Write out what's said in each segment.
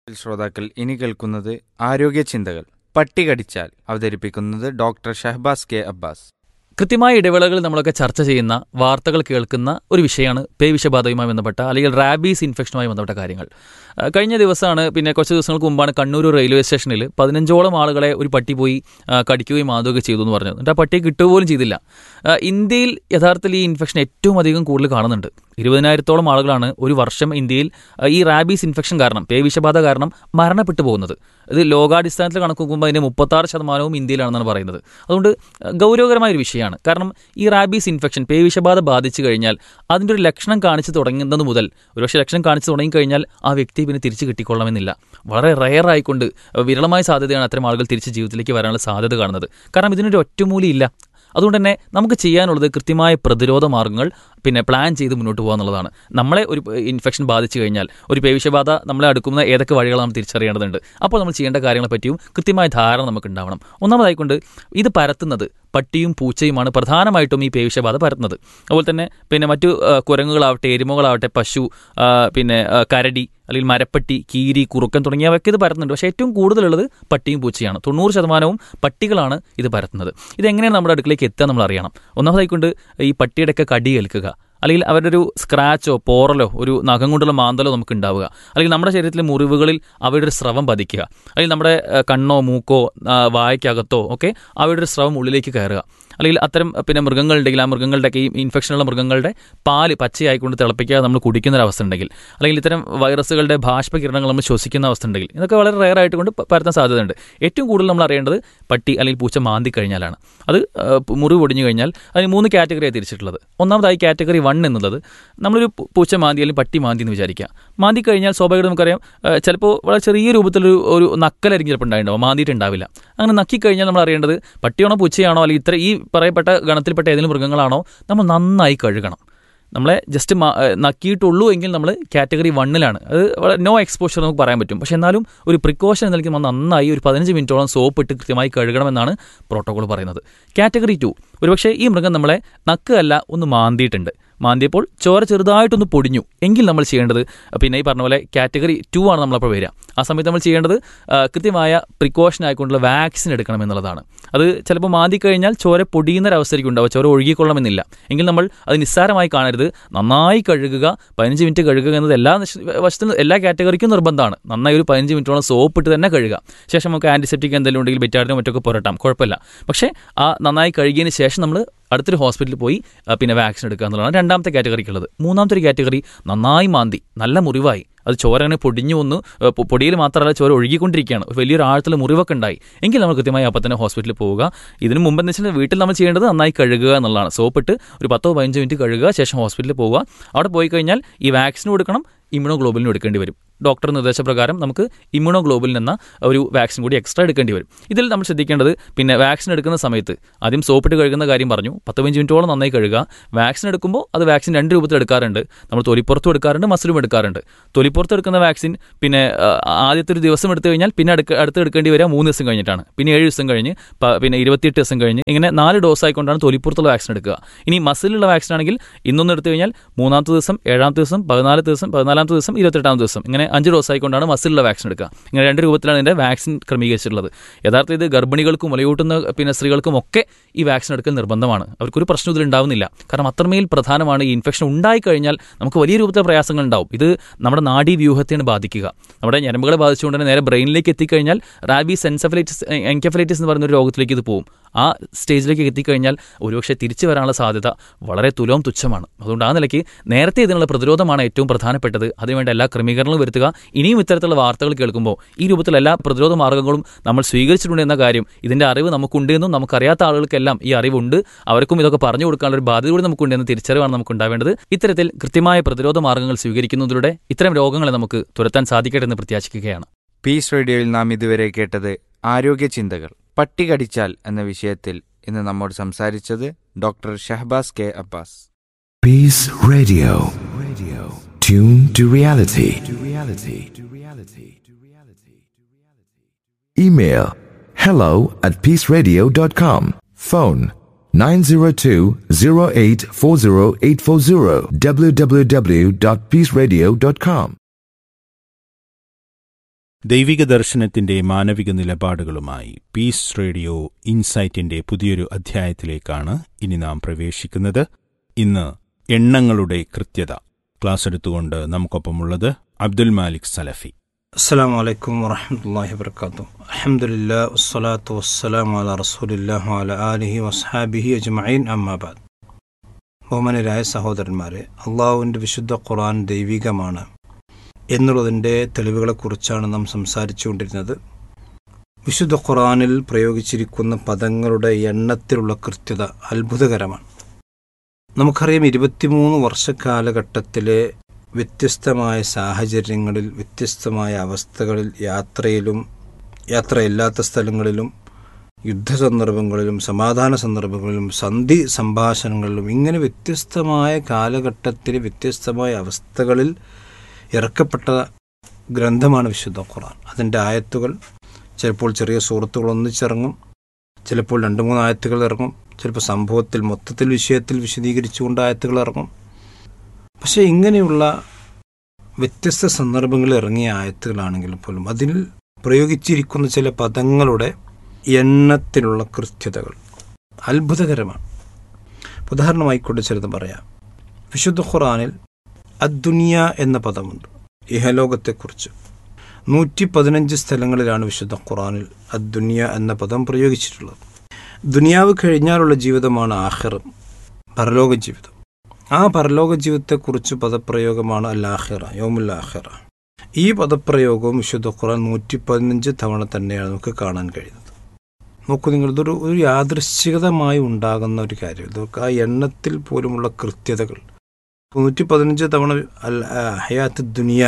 ശ്രോതാക്കൾ ഇനി കേൾക്കുന്നത് ആരോഗ്യ ചിന്തകൾ പട്ടി കടിച്ചാൽ അവതരിപ്പിക്കുന്നത് ഡോക്ടർ ഷഹബാസ് കെ അബ്ബാസ് കൃത്യമായ ഇടവേളകൾ നമ്മളൊക്കെ ചർച്ച ചെയ്യുന്ന വാർത്തകൾ കേൾക്കുന്ന ഒരു വിഷയമാണ് പേവിഷബാധയുമായി ബന്ധപ്പെട്ട അല്ലെങ്കിൽ റാബീസ് ഇൻഫെക്ഷനുമായി ബന്ധപ്പെട്ട കാര്യങ്ങൾ ആ, കഴിഞ്ഞ ദിവസമാണ് പിന്നെ കുറച്ച് ദിവസങ്ങൾക്ക് മുമ്പാണ് കണ്ണൂർ റെയിൽവേ സ്റ്റേഷനിൽ പതിനഞ്ചോളം ആളുകളെ ഒരു പട്ടി പോയി ആ, കടിക്കുകയും മാതുകയും ചെയ്തു എന്ന് പറഞ്ഞത് എന്നിട്ട് ആ പട്ടിയെ കിട്ടുക പോലും ചെയ്തില്ല ആ, ഇന്ത്യയിൽ യഥാർത്ഥത്തിൽ ഈ ഇൻഫെക്ഷൻ ഏറ്റവും അധികം കൂടുതൽ കാണുന്നുണ്ട് ഇരുപതിനായിരത്തോളം ആളുകളാണ് ഒരു വർഷം ഇന്ത്യയിൽ ആ, ഈ റാബീസ് ഇൻഫെക്ഷൻ കാരണം പേവിഷബാധ കാരണം മരണപ്പെട്ടു പോകുന്നത് ഇത് ലോകാടിസ്ഥാനത്തിൽ കണക്ക് നോക്കുമ്പോൾ അതിൻ്റെ മുപ്പത്താറ് ശതമാനവും ഇന്ത്യയിലാണെന്നാണ് പറയുന്നത് അതുകൊണ്ട് ആ, ഗൗരവകരമായ ഒരു വിഷയമാണ് കാരണം ഈ റാബീസ് ഇൻഫെക്ഷൻ പേവിഷബാധ ബാധിച്ചു കഴിഞ്ഞാൽ അതിൻ്റെ ഒരു ലക്ഷണം കാണിച്ചു തുടങ്ങുന്നത് മുതൽ ഒരുപക്ഷെ ലക്ഷണം കാണിച്ചു തുടങ്ങിക്കഴിഞ്ഞാൽ ആ വ്യക്തി പിന്നെ തിരിച്ച് കിട്ടിക്കൊള്ളണമെന്നില്ല വളരെ റയർ ആയിക്കൊണ്ട് വിരളമായ സാധ്യതയാണ് അത്തരം ആളുകൾ തിരിച്ച് ജീവിതത്തിലേക്ക് വരാനുള്ള സാധ്യത കാണുന്നത് കാരണം ഇതിനൊരു ഒറ്റമൂലിയില്ല അതുകൊണ്ട് തന്നെ നമുക്ക് ചെയ്യാനുള്ളത് കൃത്യമായ പ്രതിരോധ മാർഗ്ഗങ്ങൾ പിന്നെ പ്ലാൻ ചെയ്ത് മുന്നോട്ട് പോകുക എന്നുള്ളതാണ് നമ്മളെ ഒരു ഇൻഫെക്ഷൻ ബാധിച്ചു കഴിഞ്ഞാൽ ഒരു പേവിഷബാധ നമ്മളെ അടുക്കുന്ന ഏതൊക്കെ വഴികളാണ് നമ്മൾ തിരിച്ചറിയേണ്ടതുണ്ട് അപ്പോൾ നമ്മൾ ചെയ്യേണ്ട കാര്യങ്ങളെ പറ്റിയും കൃത്യമായ ധാരണ നമുക്ക് ഉണ്ടാവണം ഒന്നാമതായിക്കൊണ്ട് ഇത് പരത്തുന്നത് പട്ടിയും പൂച്ചയുമാണ് പ്രധാനമായിട്ടും ഈ പേവിഷബാധ പരത്തുന്നത് അതുപോലെ തന്നെ പിന്നെ മറ്റു ആ, കുരങ്ങുകളാവട്ടെ എരുമകളാവട്ടെ പശു ആ, പിന്നെ ആ, കരടി അല്ലെങ്കിൽ മരപ്പട്ടി കീരി കുറുക്കൻ തുടങ്ങിയവയൊക്കെ ഇത് പരത്തുന്നുണ്ട് പക്ഷേ ഏറ്റവും കൂടുതലുള്ളത് പട്ടിയും പൂച്ചയാണ് തൊണ്ണൂറ് ശതമാനവും പട്ടികളാണ് ഇത് പരത്തുന്നത് ഇതെങ്ങനെയാണ് നമ്മുടെ അടുക്കളേക്ക് എത്തുക നമ്മൾ അറിയണം ഒന്നാമതായിക്കൊണ്ട് ഈ പട്ടിയുടെയൊക്കെ കടി ഏൽക്കുക അല്ലെങ്കിൽ അവരുടെ ഒരു സ്ക്രാച്ചോ പോറലോ ഒരു നഖം കൊണ്ടുള്ള മാന്തലോ നമുക്ക് ഉണ്ടാവുക അല്ലെങ്കിൽ നമ്മുടെ ശരീരത്തിലെ മുറിവുകളിൽ അവയുടെ ഒരു സ്രവം പതിക്കുക അല്ലെങ്കിൽ നമ്മുടെ ആ, കണ്ണോ മൂക്കോ ആ, വായ്ക്കകത്തോ ഒക്കെ അവയുടെ ഒരു സ്രവം ഉള്ളിലേക്ക് കയറുക അല്ലെങ്കിൽ അത്തരം പിന്നെ മൃഗങ്ങളുണ്ടെങ്കിൽ ആ മൃഗങ്ങളുടെയൊക്കെ ഈ ഇൻഫെക്ഷനുള്ള മൃഗങ്ങളുടെ പാല് പച്ചയായിക്കൊണ്ട് തിളപ്പിക്കാതെ നമ്മൾ കുടിക്കുന്ന ഒരു അവസ്ഥ ഉണ്ടെങ്കിൽ അല്ലെങ്കിൽ ഇത്തരം വൈറസുകളുടെ ബാഷ്പകിരണങ്ങൾ നമ്മൾ ശ്വസിക്കുന്ന അവസ്ഥ ഉണ്ടെങ്കിൽ ഇതൊക്കെ വളരെ റയർ ആയിട്ട് കൊണ്ട് പ- പരത്താൻ സാധ്യതയുണ്ട് ഏറ്റവും കൂടുതൽ നമ്മൾ അറിയേണ്ടത് പട്ടി അല്ലെങ്കിൽ പൂച്ച മാന്തി കഴിഞ്ഞാലാണ് അത് ആ, മുറിവ് പൊടിഞ്ഞു കഴിഞ്ഞാൽ അതിന് മൂന്ന് കാറ്റഗറിയാണ് തിരിച്ചിട്ടുള്ളത് ഒന്നാമതായി കാറ്റഗറി വൺ എന്നുള്ളത് നമ്മളൊരു പൂ- പൂച്ച മാന്തി അല്ലെങ്കിൽ പട്ടി മാന്തി എന്ന് വിചാരിക്കുക മാന്തി കഴിഞ്ഞാൽ സ്വാഭാവികമായിട്ടും നമുക്കറിയാം ആ, ചിലപ്പോൾ വളരെ ചെറിയ രൂപത്തിലൊരു ഒരു നക്കലായിരിക്കും ചിലപ്പോൾ ഉണ്ടായിട്ടുണ്ടാവും മാന്തിയിട്ടുണ്ടാവില്ല അങ്ങനെ നക്കിക്കഴിഞ്ഞാൽ നമ്മൾ അറിയേണ്ടത് പട്ടിയാണോ പൂച്ചയാണോ അല്ലെങ്കിൽ ഇത്ര ഈ പറയപ്പെട്ട ഗണത്തിൽപ്പെട്ട ഏതെങ്കിലും മൃഗങ്ങളാണോ നമ്മൾ നന്നായി കഴുകണം നമ്മളെ ജസ്റ്റ് നക്കിയിട്ടുള്ളൂ എങ്കിൽ നമ്മൾ കാറ്റഗറി വണ്ണിലാണ് അത് വളരെ നോ എക്സ്പോഷർ നമുക്ക് പറയാൻ പറ്റും പക്ഷെ എന്നാലും ഒരു പ്രിക്കോഷൻ എന്ന നിലയ്ക്ക് നമ്മൾ നന്നായി ഒരു പതിനഞ്ച് മിനിറ്റോളം സോപ്പ് ഇട്ട് കൃത്യമായി കഴുകണമെന്നാണ് പ്രോട്ടോകോൾ പറയുന്നത് കാറ്റഗറി ടു ഒരുപക്ഷെ ഈ മൃഗം നമ്മളെ നക്കുകല്ല ഒന്ന് മാന്തിയിട്ടുണ്ട് മാന്തിയപ്പോൾ ചോര ചെറുതായിട്ടൊന്ന് പൊടിഞ്ഞു എങ്കിൽ നമ്മൾ ചെയ്യേണ്ടത് പിന്നെ ഈ പറഞ്ഞ പോലെ കാറ്റഗറി ടു ആണ് നമ്മളപ്പോൾ വരിക ആ സമയത്ത് നമ്മൾ ചെയ്യേണ്ടത് ആ, കൃത്യമായ പ്രിക്കോഷൻ ആയിക്കൊണ്ടുള്ള വാക്സിൻ എടുക്കണം എന്നുള്ളതാണ് അത് ചിലപ്പോൾ മാന്തി കഴിഞ്ഞാൽ ചോര പൊടിയുന്ന ഒരവസ്ഥയ്ക്ക് ഉണ്ടാവുക ചോര ഒഴുകിക്കൊള്ളണമെന്നില്ല എങ്കിൽ നമ്മൾ അത് നിസ്സാരമായി കാണരുത് നന്നായി കഴുകുക പതിനഞ്ച് മിനിറ്റ് കഴുകുക എന്നത് എല്ലാ നിശ്- വശത്തും എല്ലാ കാറ്റഗറിക്കും നിർബന്ധമാണ് നന്നായി ഒരു പതിനഞ്ച് മിനിറ്റോളം സോപ്പ് ഇട്ട് തന്നെ കഴുകുക ശേഷം നമുക്ക് ആന്റിസെപ്റ്റിക് എന്തെങ്കിലും ഉണ്ടെങ്കിൽ ബെറ്റാഡിനോ മറ്റൊക്കെ പുരട്ടാം കുഴപ്പമില്ല പക്ഷേ ആ നന്നായി കഴുകിയതിന് ശേഷം നമ്മൾ അടുത്തൊരു ഹോസ്പിറ്റലിൽ പോയി ആ, പിന്നെ വാക്സിൻ എടുക്കുക എന്നുള്ളതാണ് രണ്ടാമത്തെ കാറ്റഗറിക്കുള്ളത് മൂന്നാമത്തെ ഒരു കാറ്റഗറി നന്നായി മാന്തി നല്ല മുറിവായി അത് ചോര അങ്ങനെ പൊടിഞ്ഞു വന്നു ഏ, പൊ- പൊടിയിൽ മാത്രമല്ല ചോര ഒഴുകിക്കൊണ്ടിരിക്കുകയാണ് ഒരു വലിയൊരു ആഴത്തിൽ മുറിവൊക്കെ ഉണ്ടായി എങ്കിൽ നമ്മൾ കൃത്യമായി അപ്പം തന്നെ ഹോസ്പിറ്റലിൽ പോവുക ഇതിന് മുമ്പ് എന്ന് വെച്ചാൽ വീട്ടിൽ നമ്മൾ ചെയ്യേണ്ടത് നന്നായി കഴുകുക എന്നുള്ളതാണ് സോപ്പിട്ട് ഒരു പത്തോ പതിനഞ്ചോ മിനിറ്റ് കഴുകുക ശേഷം ഹോസ്പിറ്റലിൽ പോവുക അവിടെ പോയി കഴിഞ്ഞാൽ ഈ വാക്സിൻ കൊടുക്കണം ഇമ്മ്യൂണോഗ്ലോബലിനും എടുക്കേണ്ടി വരും ഡോക്ടർ നിർദ്ദേശപ്രകാരം നമുക്ക് ഇമ്മ്യൂണോഗ്ലോബലിൻ എന്ന ഒരു വാക്സിൻ കൂടി എക്സ്ട്രാ എടുക്കേണ്ടി വരും ഇതിൽ നമ്മൾ ശ്രദ്ധിക്കേണ്ടത് പിന്നെ വാക്സിൻ എടുക്കുന്ന സമയത്ത് ആദ്യം സോപ്പിട്ട് കഴുകുന്ന കാര്യം പറഞ്ഞു പത്ത് പതിനഞ്ച് മിനിറ്റോളം നന്നായി കഴുകുക വാക്സിൻ എടുക്കുമ്പോൾ അത് വാക്സിൻ രണ്ട് രൂപത്തിൽ എടുക്കാറുണ്ട് നമ്മൾ തൊലിപ്പുറത്തും എടുക്കാറുണ്ട് മസിലും എടുക്കാറുണ്ട് തൊലിപ്പുറത്ത് എടുക്കുന്ന വാക്സിൻ പിന്നെ ആ, ആദ്യത്തെ ഒരു ദിവസം എടുത്തു കഴിഞ്ഞാൽ പിന്നെ അടുക്ക അടുത്ത് എടുക്കേണ്ടി വരിക മൂന്ന് ദിവസം കഴിഞ്ഞിട്ടാണ് പിന്നെ ഏഴ് ദിവസം കഴിഞ്ഞ് പ- പിന്നെ ഇരുപത്തിയെട്ട് ദിവസം കഴിഞ്ഞ് ഇങ്ങനെ നാല് ഡോസ് ആയിക്കൊണ്ടാണ് തൊലിപ്പുറത്തുള്ള വാക്സിൻ എടുക്കുക ഇനി മസിലുള്ള വാക്സിൻ ആണെങ്കിൽ ഇന്നൊന്ന് എടുത്തു കഴിഞ്ഞാൽ മൂന്നാമത്തെ ദിവസം ഏഴാമത്തെ ദിവസം പതിനാല് ദിവസം പതിനാലാമത്തെ ദിവസം ഇരുപത്തെട്ടാമത്തെ ദിവസം ഇങ്ങനെ അഞ്ച് ഡോസ് ആയിക്കൊണ്ടാണ് മസിലുള്ള വാക്സിൻ എടുക്കുക ഇങ്ങനെ രണ്ട് രൂപത്തിലാണ് ഇതിന്റെ വാക്സിൻ ക്രമീകരിച്ചിട്ടുള്ളത് യഥാർത്ഥത്തിൽ ഇത് ഗർഭിണികൾക്കും മുലയൂട്ടുന്ന പിന്നെ സ്ത്രീകൾക്കും ഒക്കെ ഈ വാക്സിൻ എടുക്കൽ നിർബന്ധമാണ് അവർക്കൊരു പ്രശ്നം ഇതിൽ ഉണ്ടാവുന്നില്ല കാരണം അത്രമേൽ പ്രധാനമാണ് ഈ ഇൻഫെക്ഷൻ ഉണ്ടായി കഴിഞ്ഞാൽ നമുക്ക് വലിയ രൂപത്തിലെ പ്രയാസങ്ങൾ ഉണ്ടാവും ഇത് നമ്മുടെ നാഡീ വ്യൂഹത്തെയാണ് ബാധിക്കുക നമ്മുടെ ഞരമ്പുകളെ ബാധിച്ചുകൊണ്ട് തന്നെ നേരെ ബ്രെയിനിലേക്ക് എത്തിക്കഴിഞ്ഞാൽ റാബീസ് എൻസെഫലൈറ്റിസ് എൻകെഫലൈറ്റിസ് എന്ന് പറയുന്ന ഒരു രോഗത്തിലേക്ക് ഇത് പോകും ആ സ്റ്റേജിലേക്ക് എത്തിക്കഴിഞ്ഞാൽ ഒരുപക്ഷെ തിരിച്ചു വരാനുള്ള സാധ്യത വളരെ തുലവും തുച്ഛമാണ് അതുകൊണ്ട് ആ നിലയ്ക്ക് നേരത്തെ ഇതിനുള്ള പ്രതിരോധമാണ് ഏറ്റവും പ്രധാനപ്പെട്ടത് അതിനുവേണ്ട എല്ലാ ക്രമീകരണങ്ങളും വരുത്തുക ഇനിയും ഇത്തരത്തിലുള്ള വാർത്തകൾ കേൾക്കുമ്പോൾ ഈ രൂപത്തിൽ എല്ലാ പ്രതിരോധ മാർഗ്ഗങ്ങളും നമ്മൾ സ്വീകരിച്ചിട്ടുണ്ട് എന്ന കാര്യം ഇതിന്റെ അറിവ് നമുക്കുണ്ട് എന്നും നമുക്കറിയാത്ത ആളുകൾക്കെല്ലാം ഈ അറിവുണ്ട് അവർക്കും ഇതൊക്കെ പറഞ്ഞു കൊടുക്കാനുള്ള ഒരു ബാധ്യത കൂടി നമുക്കുണ്ട് എന്ന തിരിച്ചറിവാണ് നമുക്ക് ഉണ്ടാവേണ്ടത് ഇത്തരത്തിൽ കൃത്യമായ പ്രതിരോധ മാർഗ്ഗങ്ങൾ സ്വീകരിക്കുന്നതിലൂടെ ഇത്തരം രോഗങ്ങളെ നമുക്ക് തുരത്താൻ സാധിക്കട്ടെ എന്ന് പ്രത്യാശിക്കുകയാണ് പീസ് റേഡിയോയിൽ നാം ഇതുവരെ കേട്ടത് ആരോഗ്യ ചിന്തകൾ പട്ടി കടിച്ചാൽ എന്ന വിഷയത്തിൽ ഇന്ന് നമ്മോട് സംസാരിച്ചത് doctor Shahabaz K Abbas Peace Radio. Radio. Tune to reality. To reality. To reality. To reality. Email hello at peaceradio.com. Phone 902-0840840 www.peaceradio.com. ദൈവിക ദർശനത്തിന്റെ മാനവിക നിലപാടുകളുമായി പീസ് റേഡിയോ ഇൻസൈറ്റിന്റെ പുതിയൊരു അധ്യായത്തിലേക്കാണ് ഇനി നാം പ്രവേശിക്കുന്നത് ഇന്ന് എണ്ണങ്ങളുടെ കൃത്യത ക്ലാസ് എടുത്തുകൊണ്ട് നമുക്കൊപ്പമുള്ളത് അബ്ദുൽ മാലിക് സലഫി അസ്സാം വലൈക്കും വറഹമത്തല്ലാഹി വർക്കാത്തു അലഹമുല്ലാ വസ്സലാത്തു വസ്സലാം അല റസൂലില്ലാഹ് അല ആലിഹി വസ്ഹാബിഹി അജ്മഈൻ അമ്മാബാദ് ബഹുമാനരായ സഹോദരന്മാരെ അള്ളാഹുവിൻ്റെ വിശുദ്ധ ഖുർആൻ ദൈവികമാണ് എന്നുള്ളതിൻ്റെ തെളിവുകളെക്കുറിച്ചാണ് നാം സംസാരിച്ചുകൊണ്ടിരുന്നത് വിശുദ്ധ ഖുർആനിൽ പ്രയോഗിച്ചിരിക്കുന്ന പദങ്ങളുടെ എണ്ണത്തിലുള്ള കൃത്യത അത്ഭുതകരമാണ് നമുക്കറിയാം ഇരുപത്തിമൂന്ന് വർഷക്കാലഘട്ടത്തിലെ വ്യത്യസ്തമായ സാഹചര്യങ്ങളിൽ വ്യത്യസ്തമായ അവസ്ഥകളിൽ യാത്രയിലും യാത്രയില്ലാത്ത സ്ഥലങ്ങളിലും യുദ്ധ സന്ദർഭങ്ങളിലും സമാധാന സന്ദർഭങ്ങളിലും സന്ധി സംഭാഷണങ്ങളിലും ഇങ്ങനെ വ്യത്യസ്തമായ കാലഘട്ടത്തിൽ വ്യത്യസ്തമായ അവസ്ഥകളിൽ ഇറക്കപ്പെട്ട ഗ്രന്ഥമാണ് വിശുദ്ധ ഖുർആൻ അതിൻ്റെ ആയത്തുകൾ ചിലപ്പോൾ ചെറിയ സുഹൃത്തുക്കൾ ഒന്നിച്ചിറങ്ങും ചിലപ്പോൾ രണ്ട് മൂന്ന് ആയത്തുകൾ ഇറങ്ങും ചിലപ്പോൾ സംഭവത്തിൽ മൊത്തത്തിൽ വിഷയത്തിൽ വിശദീകരിച്ചുകൊണ്ട് ആയത്തുകൾ ഇറങ്ങും പക്ഷേ ഇങ്ങനെയുള്ള വ്യത്യസ്ത സന്ദർഭങ്ങളിൽ ഇറങ്ങിയ ആയത്തുകളാണെങ്കിൽ പോലും അതിൽ പ്രയോഗിച്ചിരിക്കുന്ന ചില പദങ്ങളുടെ എണ്ണത്തിലുള്ള കൃത്യതകൾ അത്ഭുതകരമാണ് ഉദാഹരണമായിക്കൊണ്ട് ചിലത് പറയാം വിശുദ്ധ ഖുറാനിൽ അദ്ദുനിയ എന്ന പദമുണ്ട് ഇഹലോകത്തെക്കുറിച്ച് നൂറ്റി പതിനഞ്ച് സ്ഥലങ്ങളിലാണ് വിശുദ്ധ ഖുറാനിൽ അദ്ദുനിയ എന്ന പദം പ്രയോഗിച്ചിട്ടുള്ളത് ദുനിയാവ് കഴിഞ്ഞാലുള്ള ജീവിതമാണ് ആഹിറും പരലോക ജീവിതം ആ പരലോക ജീവിതത്തെക്കുറിച്ച് പദപ്രയോഗമാണ് അൽ ആഹിറ യോമുൽ ആഹിറ ഈ പദപ്രയോഗവും വിശുദ്ധ ഖുറാൻ നൂറ്റി പതിനഞ്ച് തവണ തന്നെയാണ് നമുക്ക് കാണാൻ കഴിയുന്നത് നോക്കൂ നിങ്ങൾ ഇതൊരു ഒരു യാദൃശ്ചികതമായി ഉണ്ടാകുന്ന ഒരു കാര്യം ഇതൊക്കെ ആ എണ്ണത്തിൽ പോലുമുള്ള കൃത്യതകൾ നൂറ്റി പതിനഞ്ച് തവണ അൽ ഹയാത്ത് ദുനിയ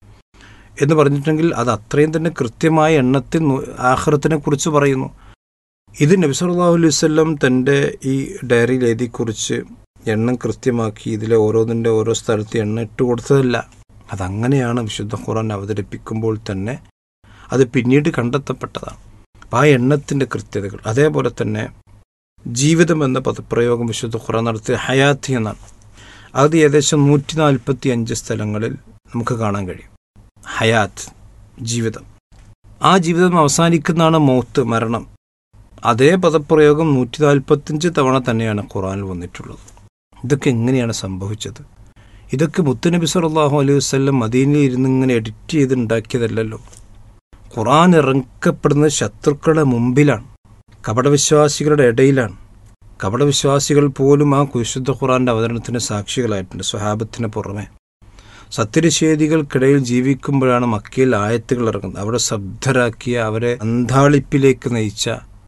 എന്ന് പറഞ്ഞിട്ടുണ്ടെങ്കിൽ അത് അത്രയും തന്നെ കൃത്യമായ എണ്ണത്തിൽ ആഹ്റത്തിനെ കുറിച്ച് പറയുന്നു ഇത് നബി സല്ലല്ലാഹു അലൈഹി വസല്ലം തൻ്റെ ഈ ഡയറിയിൽ എഴുതിക്കുറിച്ച് എണ്ണം കൃത്യമാക്കി ഇതിലെ ഓരോന്നിൻ്റെ ഓരോ സ്ഥലത്ത് എണ്ണ ഇട്ട് കൊടുത്തതല്ല അതങ്ങനെയാണ് വിശുദ്ധ ഖുറാൻ അവതരിപ്പിക്കുമ്പോൾ തന്നെ അത് പിന്നീട് കണ്ടെത്തപ്പെട്ടതാണ് അപ്പം ആ എണ്ണത്തിൻ്റെ കൃത്യതകൾ അതേപോലെ തന്നെ ജീവിതം എന്ന പദപ്രയോഗം വിശുദ്ധ ഖുറാൻ നടത്തിയ ഹയാത്തി എന്നാണ് അത് ഏകദേശം നൂറ്റി നാൽപ്പത്തി അഞ്ച് സ്ഥലങ്ങളിൽ നമുക്ക് കാണാൻ കഴിയും ഹയാത്ത് ജീവിതം ആ ജീവിതം അവസാനിക്കുന്നതാണ് മൗത്ത് മരണം അതേ പദപ്രയോഗം നൂറ്റി നാൽപ്പത്തിയഞ്ച് തവണ തന്നെയാണ് ഖുറാനിൽ വന്നിട്ടുള്ളത് ഇതൊക്കെ എങ്ങനെയാണ് സംഭവിച്ചത് ഇതൊക്കെ മുത്തുനബി സല്ലാഹു അലൈഹി വസ്ല്ലം മദീനയിൽ ഇരുന്ന് ഇങ്ങനെ എഡിറ്റ് ചെയ്ത് ഉണ്ടാക്കിയതല്ലല്ലോ ഖുറാൻ ഇറക്കപ്പെടുന്നത് ശത്രുക്കളുടെ മുമ്പിലാണ് കപടവിശ്വാസികളുടെ ഇടയിലാണ് കപടവിശ്വാസികൾ പോലും ആ കുശുദ്ധ ഖുറാന്റെ അവതരണത്തിന് സാക്ഷികളായിട്ടുണ്ട് സ്വഹാബത്തിന് പുറമെ സത്യനിഷേധികൾക്കിടയിൽ ജീവിക്കുമ്പോഴാണ് മക്കയിൽ ആയത്തുകൾ ഇറങ്ങുന്നത് അവിടെ ശബ്ദരാക്കിയ അവരെ അന്താളിപ്പിലേക്ക് നയിച്ച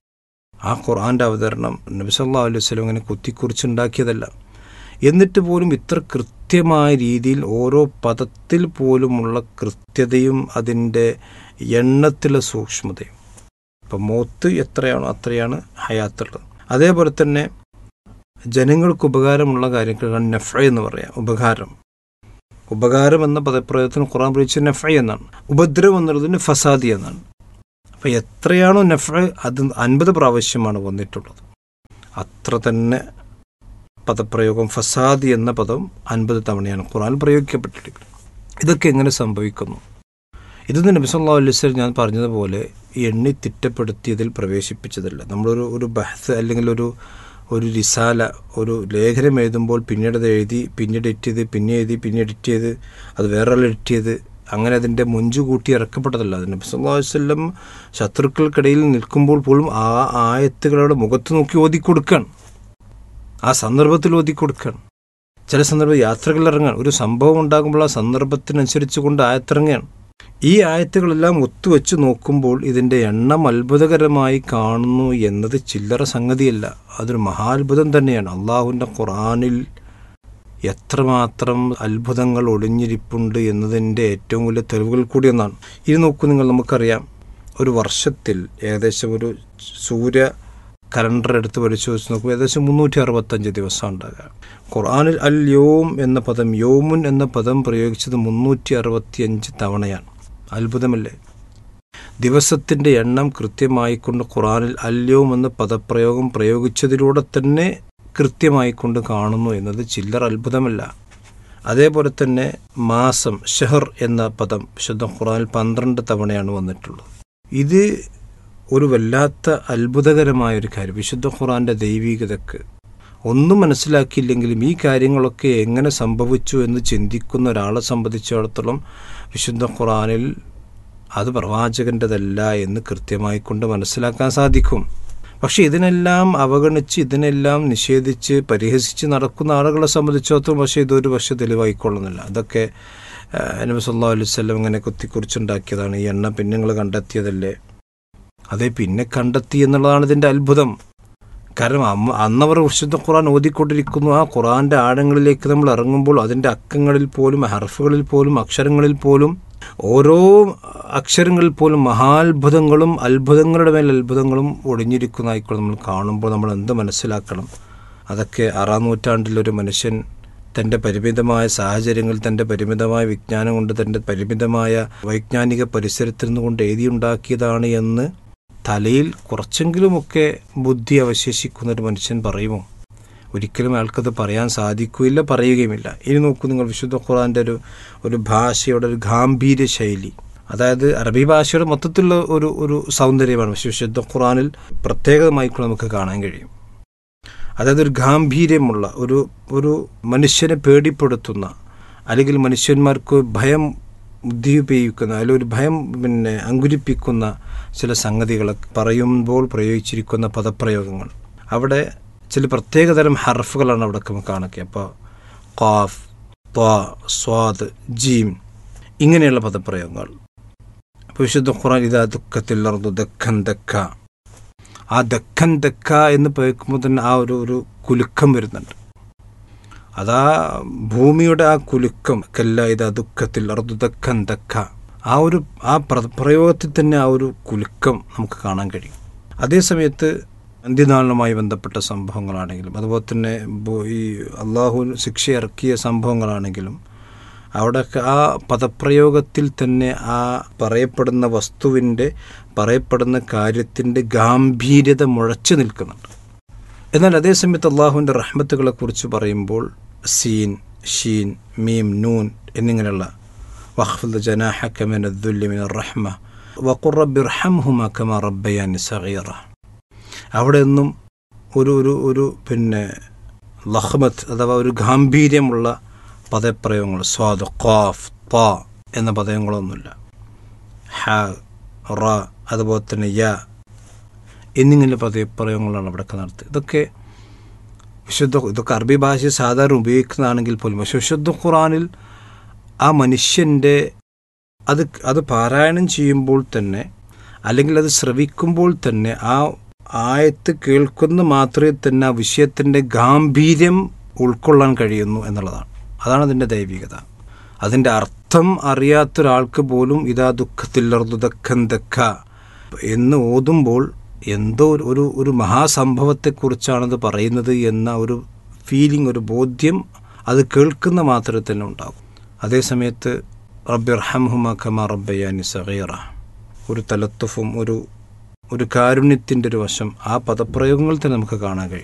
ആ ഖുർആന്റെ അവതരണം നബിസല്ലാ അലൈഹി വസ്ലം അങ്ങനെ കുത്തിക്കുറിച്ചുണ്ടാക്കിയതല്ല എന്നിട്ട് പോലും ഇത്ര കൃത്യമായ രീതിയിൽ ഓരോ പദത്തിൽ പോലുമുള്ള കൃത്യതയും അതിൻ്റെ എണ്ണത്തിലെ സൂക്ഷ്മതയും ഇപ്പം മോത്ത് എത്രയാണോ അത്രയാണ് ഹയാത്തുള്ളത് അതേപോലെ തന്നെ ജനങ്ങൾക്ക് ഉപകാരമുള്ള കാര്യങ്ങൾ നഫ എന്ന് പറയാം ഉപകാരം ഉപകാരം എന്ന പദപ്രയോഗത്തിന് ഖുറാൻ പ്രയോഗിച്ച നഫ എന്നാണ് ഉപദ്രവം എന്നുള്ളതിന് ഫസാദി എന്നാണ് അപ്പം എത്രയാണോ നഫ അത് അൻപത് പ്രാവശ്യമാണ് വന്നിട്ടുള്ളത് അത്ര തന്നെ പദപ്രയോഗം ഫസാദി എന്ന പദം അൻപത് തവണയാണ് ഖുറാൻ പ്രയോഗിക്കപ്പെട്ടിട്ടുള്ളത് ഇതൊക്കെ എങ്ങനെ സംഭവിക്കുന്നു ഇതൊന്നും നബി സല്ലാ അലൈഹി ഞാൻ പറഞ്ഞതുപോലെ എണ്ണി തിറ്റപ്പെടുത്തിയതിൽ പ്രവേശിപ്പിച്ചതല്ല നമ്മളൊരു ഒരു ബഹസ് അല്ലെങ്കിൽ ഒരു ഒരു റിസാല ഒരു ലേഖനം എഴുതുമ്പോൾ പിന്നീട് അത് എഴുതി പിന്നീട് എഡിറ്റ് ചെയ്ത് പിന്നെ എഴുതി പിന്നെ എഡിറ്റ് ചെയ്ത് അത് വേറെ എഡിറ്റ് ചെയ്ത് അങ്ങനെ അതിൻ്റെ മുഞ്ചു കൂട്ടി ഇറക്കപ്പെട്ടതല്ല അത് നബി സല്ലാ വല്ലം ശത്രുക്കൾക്കിടയിൽ നിൽക്കുമ്പോൾ പോലും ആ ആയത്തുകളുടെ മുഖത്ത് നോക്കി ഓതി കൊടുക്കുകയാണ് ആ സന്ദർഭത്തിൽ ഓതി കൊടുക്കുകയാണ് ചില സന്ദർഭം യാത്രകളിൽ ഇറങ്ങാൻ ഒരു സംഭവം ഉണ്ടാകുമ്പോൾ ആ സന്ദർഭത്തിനനുസരിച്ച് കൊണ്ട് ആയത്തിറങ്ങുകയാണ് ഈ ആയത്തുകളെല്ലാം ഒത്തുവെച്ച് നോക്കുമ്പോൾ ഇതിൻ്റെ എണ്ണം അത്ഭുതകരമായി കാണുന്നു എന്നത് ചില്ലറ സംഗതിയല്ല അതൊരു മഹാത്ഭുതം തന്നെയാണ് അള്ളാഹുവിൻ്റെ ഖുറാനിൽ എത്രമാത്രം അത്ഭുതങ്ങൾ ഒളിഞ്ഞിരിപ്പുണ്ട് എന്നതിൻ്റെ ഏറ്റവും വലിയ തെളിവുകൾ കൂടി ഒന്നാണ് ഇത് നോക്കൂ നിങ്ങൾ നമുക്കറിയാം ഒരു വർഷത്തിൽ ഏകദേശം ഒരു സൂര്യ കലണ്ടർ എടുത്ത് പഠിച്ചു വെച്ച് നോക്കുമ്പോൾ ഏകദേശം മുന്നൂറ്റി അറുപത്തഞ്ച് ദിവസം ഉണ്ടാകുക ഖുർആാനിൽ അൽ യോം എന്ന പദം യോമുൻ എന്ന പദം പ്രയോഗിച്ചത് മുന്നൂറ്റി അറുപത്തിയഞ്ച് തവണയാണ് അത്ഭുതമല്ലേ ദിവസത്തിൻ്റെ എണ്ണം കൃത്യമായിക്കൊണ്ട് ഖുറാനിൽ അല്യോം എന്ന പദപ്രയോഗം പ്രയോഗിച്ചതിലൂടെ തന്നെ കൃത്യമായിക്കൊണ്ട് കാണുന്നു എന്നത് ചില്ലർ അത്ഭുതമല്ല അതേപോലെ തന്നെ മാസം ഷെഹർ എന്ന പദം വിശുദ്ധ ഖുറാനിൽ പന്ത്രണ്ട് തവണയാണ് വന്നിട്ടുള്ളത് ഇത് ഒരു വല്ലാത്ത അത്ഭുതകരമായ ഒരു കാര്യം വിശുദ്ധ ഖുറാന്റെ ദൈവികതക്ക് ഒന്നും മനസ്സിലാക്കിയില്ലെങ്കിലും ഈ കാര്യങ്ങളൊക്കെ എങ്ങനെ സംഭവിച്ചു എന്ന് ചിന്തിക്കുന്ന ഒരാളെ സംബന്ധിച്ചിടത്തോളം വിശുദ്ധ ഖുറാനിൽ അത് പ്രവാചകൻ്റെതല്ല എന്ന് കൃത്യമായി കൊണ്ട് മനസ്സിലാക്കാൻ സാധിക്കും പക്ഷെ ഇതിനെല്ലാം അവഗണിച്ച് ഇതിനെല്ലാം നിഷേധിച്ച് പരിഹസിച്ച് നടക്കുന്ന ആളുകളെ സംബന്ധിച്ചിടത്തോളം പക്ഷേ ഇതൊരു പക്ഷെ തെളിവായിക്കൊള്ളുന്നില്ല അതൊക്കെ നബി സല്ലാ അലൈവല്ലം ഇങ്ങനെ കുത്തിക്കുറിച്ചുണ്ടാക്കിയതാണ് ഈ എണ്ണ പിന്നെ നിങ്ങൾ കണ്ടെത്തിയതല്ലേ അതെ പിന്നെ കണ്ടെത്തി എന്നുള്ളതാണ് ഇതിൻ്റെ അത്ഭുതം കാരണം അമ്മ അന്നവർ വിശുദ്ധ ഖുറാൻ ഓതിക്കൊണ്ടിരിക്കുന്നു ആ ഖുറാന്റെ ആഴങ്ങളിലേക്ക് നമ്മൾ ഇറങ്ങുമ്പോൾ അതിൻ്റെ അക്കങ്ങളിൽ പോലും ഹർഫുകളിൽ പോലും അക്ഷരങ്ങളിൽ പോലും ഓരോ അക്ഷരങ്ങളിൽ പോലും മഹാത്ഭുതങ്ങളും അത്ഭുതങ്ങളുടെ മേൽ അത്ഭുതങ്ങളും ഒളിഞ്ഞിരിക്കുന്നതായിക്കോളും നമ്മൾ കാണുമ്പോൾ നമ്മൾ എന്ത് മനസ്സിലാക്കണം അതൊക്കെ ആറാം നൂറ്റാണ്ടിലൊരു മനുഷ്യൻ തൻ്റെ പരിമിതമായ സാഹചര്യങ്ങൾ തൻ്റെ പരിമിതമായ വിജ്ഞാനം കൊണ്ട് തൻ്റെ പരിമിതമായ വൈജ്ഞാനിക പരിസരത്തിൽ നിന്നുകൊണ്ട് എഴുതിയുണ്ടാക്കിയതാണ് എന്ന് തലയിൽ കുറച്ചെങ്കിലുമൊക്കെ ബുദ്ധി അവശേഷിക്കുന്ന ഒരു മനുഷ്യൻ പറയുമോ ഒരിക്കലും അയാൾക്കത് പറയാൻ സാധിക്കുകയില്ല പറയുകയുമില്ല ഇനി നോക്കൂ നിങ്ങൾ വിശുദ്ധ ഖുറാൻ്റെ ഒരു ഒരു ഭാഷയുടെ ഒരു ഗാംഭീര്യ ശൈലി അതായത് അറബി ഭാഷയുടെ മൊത്തത്തിലുള്ള ഒരു ഒരു സൗന്ദര്യമാണ് പക്ഷേ വിശുദ്ധ ഖുറാനിൽ പ്രത്യേകമായിക്കൂടെ നമുക്ക് കാണാൻ കഴിയും അതായത് ഒരു ഗാംഭീര്യമുള്ള ഒരു ഒരു മനുഷ്യനെ പേടിപ്പെടുത്തുന്ന അല്ലെങ്കിൽ മനുഷ്യന്മാർക്ക് ഭയം ഉദ്ദീപിക്കുന്ന അല്ലെങ്കിൽ ഒരു ഭയം പിന്നെ അങ്കുരിപ്പിക്കുന്ന ചില സംഗതികൾ പറയുമ്പോൾ പ്രയോഗിച്ചിരിക്കുന്ന പദപ്രയോഗങ്ങൾ അവിടെ ചില പ്രത്യേകതരം ഹർഫുകളാണ് അവിടെ നമുക്ക് കാണുക അപ്പോൾ ഖാഫ് ത്വാ സ്വാദ് ജീം ഇങ്ങനെയുള്ള പദപ്രയോഗങ്ങൾ അപ്പോൾ വിശുദ്ധ ഖുറാൻ ഇതാ ദുഃഖത്തിൽ ദക്കൻ ദക്ക ആ ദക്കൻ ദക്ക എന്ന് പേക്കുമ്പോൾ തന്നെ ആ ഒരു ഒരു കുലുക്കം വരുന്നുണ്ട് അതാ ഭൂമിയുടെ ആ കുലുക്കം കല്ല ഇതാ ദുഃഖത്തിൽ അർദുദക്കൻ ദക്ക ആ ഒരു ആ പ്രയോഗത്തിൽ തന്നെ ആ ഒരു കുലുക്കം നമുക്ക് കാണാൻ കഴിയും അതേസമയത്ത് അന്ത്യനാളിനുമായി ബന്ധപ്പെട്ട സംഭവങ്ങളാണെങ്കിലും അതുപോലെ തന്നെ ഈ അള്ളാഹു ശിക്ഷ ഇറക്കിയ സംഭവങ്ങളാണെങ്കിലും അവിടെയൊക്കെ ആ പദപ്രയോഗത്തിൽ തന്നെ ആ പറയപ്പെടുന്ന വസ്തുവിൻ്റെ പറയപ്പെടുന്ന കാര്യത്തിൻ്റെ ഗാംഭീര്യത മുഴച്ചു നിൽക്കുന്നുണ്ട് എന്നാൽ അതേസമയത്ത് അള്ളാഹുവിൻ്റെ റഹ്മത്തുകളെ കുറിച്ച് പറയുമ്പോൾ സീൻ ഷീൻ മീം നൂൻ എന്നിങ്ങനെയുള്ള വഖ്ഫുൽ ജനാഹക്കമിൻ അദ്ദുല്ലിമിൻ റഹ്മ വഖുറബിർഹംഹുമ കമ റബ്ബയാനി സഗീറ അവിടെ നിന്നും ഒരു ഒരു ഒരു പിന്നെ ലഹ്മത്ത് അഥവാ ഒരു ഗാംഭീര്യമുള്ള പദപ്രയോഗങ്ങൾ സ്വാദ് ഖാഫ് ത എന്ന പദങ്ങളൊന്നുമില്ല ഹ റ അതുപോലെ തന്നെ യ എന്നിങ്ങനെ പദപ്രയോഗങ്ങളാണ് അവിടെ നടത്തുക ഇതൊക്കെ വിശുദ്ധ ഇതൊക്കെ അറബി ഭാഷ സാധാരണ ഉപയോഗിക്കുന്നതാണെങ്കിൽ പോലും പക്ഷെ വിശുദ്ധ ഖുറാനിൽ ആ മനുഷ്യൻ്റെ അത് അത് പാരായണം ചെയ്യുമ്പോൾ തന്നെ അല്ലെങ്കിൽ അത് ശ്രവിക്കുമ്പോൾ തന്നെ ആ ആയത്ത് കേൾക്കുന്ന മാത്രമേ തന്നെ ആ വിഷയത്തിൻ്റെ ഗാംഭീര്യം ഉൾക്കൊള്ളാൻ കഴിയുന്നു എന്നുള്ളതാണ് അതാണ് അതിൻ്റെ ദൈവികത അതിൻ്റെ അർത്ഥം അറിയാത്തൊരാൾക്ക് പോലും ഇതാ ദുഃഖത്തില്ലർദുദക്കൻ ദക്ക എന്ന് ഓതുമ്പോൾ എന്തോ ഒരു ഒരു മഹാസംഭവത്തെക്കുറിച്ചാണത് പറയുന്നത് എന്ന ഒരു ഫീലിംഗ് ഒരു ബോധ്യം അത് കേൾക്കുന്ന മാത്രമേ തന്നെ ഉണ്ടാകും അതേസമയത്ത് റബ്ബിർഹംഹുമ ഖമ റബ്ബയാനി സഗീറ ഒരു തലത്തുഫും ഒരു ഒരു കാരുണ്യത്തിൻ്റെ ഒരു വശം ആ പദപ്രയോഗങ്ങളിൽ തന്നെ നമുക്ക് കാണാൻ കഴിയും